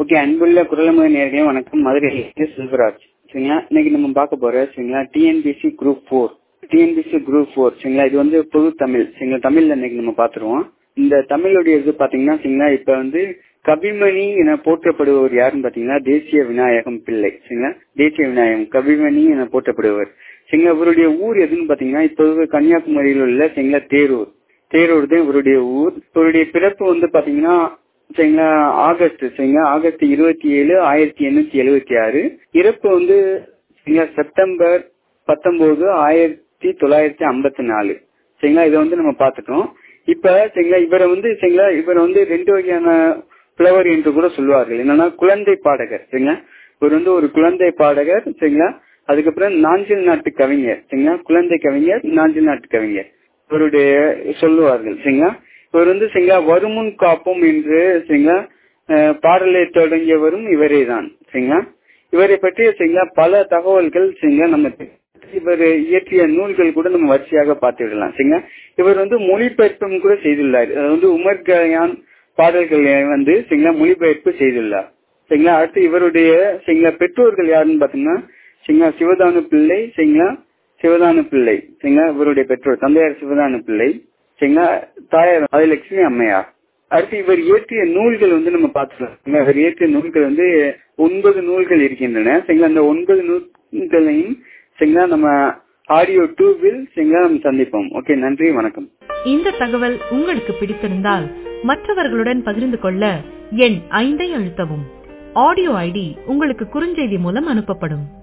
okay அன்புள்ள குரலமுக நேர்களே வணக்கம் மதுரை செல்வராஜ் சரிங்களா இன்னைக்கு நம்ம பார்க்க போற சரிங்களா TNPSC group four TNPSC group four சரிங்களா இது வந்து பொது தமிழ் சரிங்களா தமிழ்ல இன்னைக்கு நம்ம பாத்துருவோம் இந்த தமிழுடைய இது பாத்தீங்கன்னா சரிங்களா இப்ப வந்து கவிமணி என போற்றப்படுபவர் யாருன்னு பாத்தீங்கன்னா தேசிய விநாயகம் பிள்ளை சரிங்களா தேசிய விநாயகம் கவிமணி என போற்றப்படுபவர் சரிங்களா இவருடைய ஊர் எதுன்னு பாத்தீங்கன்னா இப்ப கன்னியாகுமரியில் உள்ள சரிங்களா தேரூர் தேரூர் தான் இவருடைய ஊர் இவருடைய பிறப்பு வந்து பாத்தீங்கன்னா சரிங்களா ஆகஸ்ட் சரிங்களா ஆகஸ்ட் இருபத்தி ஏழு ஆயிரத்தி எண்ணூத்தி எழுபத்தி ஆறு இறப்பு வந்து சரிங்களா செப்டம்பர் பத்தொன்பது ஆயிரத்தி தொள்ளாயிரத்தி ஐம்பத்தி நாலு சரிங்களா இதை வந்து நம்ம பார்த்துட்டோம் இப்ப சரிங்களா இவரை வந்து சரிங்களா இவரை வந்து ரெண்டு வகையான புலவர் என்று கூட சொல்லுவார்கள் என்னன்னா குழந்தை பாடகர் சரிங்களா இவர் வந்து ஒரு குழந்தை பாடகர் சரிங்களா அதுக்கப்புறம் நாஞ்சில் நாட்டு கவிஞர் சரிங்களா குழந்தை கவிஞர் நாஞ்சில் நாட்டு கவிஞர் இவருடைய சொல்லுவார்கள் சரிங்களா இவர் வந்து சரிங்களா வருமுன் காப்போம் என்று சரிங்களா பாடலை தொடங்கியவரும் இவரே தான் சரிங்களா இவரை பற்றிய சரிங்களா பல தகவல்கள் சரிங்களா நம்ம இவர் இயற்றிய நூல்கள் கூட நம்ம வரிசையாக பார்த்து விடலாம் சரிங்களா இவர் வந்து மொழிபெயர்ப்பும் கூட செய்துள்ளார் வந்து உமர் கயான் பாடல்களை வந்து சரிங்களா மொழிபெயர்ப்பு செய்துள்ளார் சரிங்களா அடுத்து இவருடைய சரிங்களா பெற்றோர்கள் யாருன்னு பாத்தீங்கன்னா சரிங்களா சிவதானு பிள்ளை சரிங்களா சிவதானு பிள்ளை சரிங்களா இவருடைய பெற்றோர் தந்தையார் சிவதானு பிள்ளை சரிங்களா தாயார் லட்சுமி அம்மையார் அடுத்து இவர் இயற்றிய நூல்கள் வந்து நம்ம பார்த்துக்கலாம் இவர் இயற்றிய நூல்கள் வந்து ஒன்பது நூல்கள் இருக்கின்றன சரிங்களா அந்த ஒன்பது நூல்களையும் சரிங்களா நம்ம ஆடியோ டூவில் சரிங்களா நம்ம சந்திப்போம் ஓகே நன்றி வணக்கம் இந்த தகவல் உங்களுக்கு பிடித்திருந்தால் மற்றவர்களுடன் பகிர்ந்து கொள்ள எண் ஐந்தை அழுத்தவும் ஆடியோ ஐடி உங்களுக்கு குறுஞ்செய்தி மூலம் அனுப்பப்படும்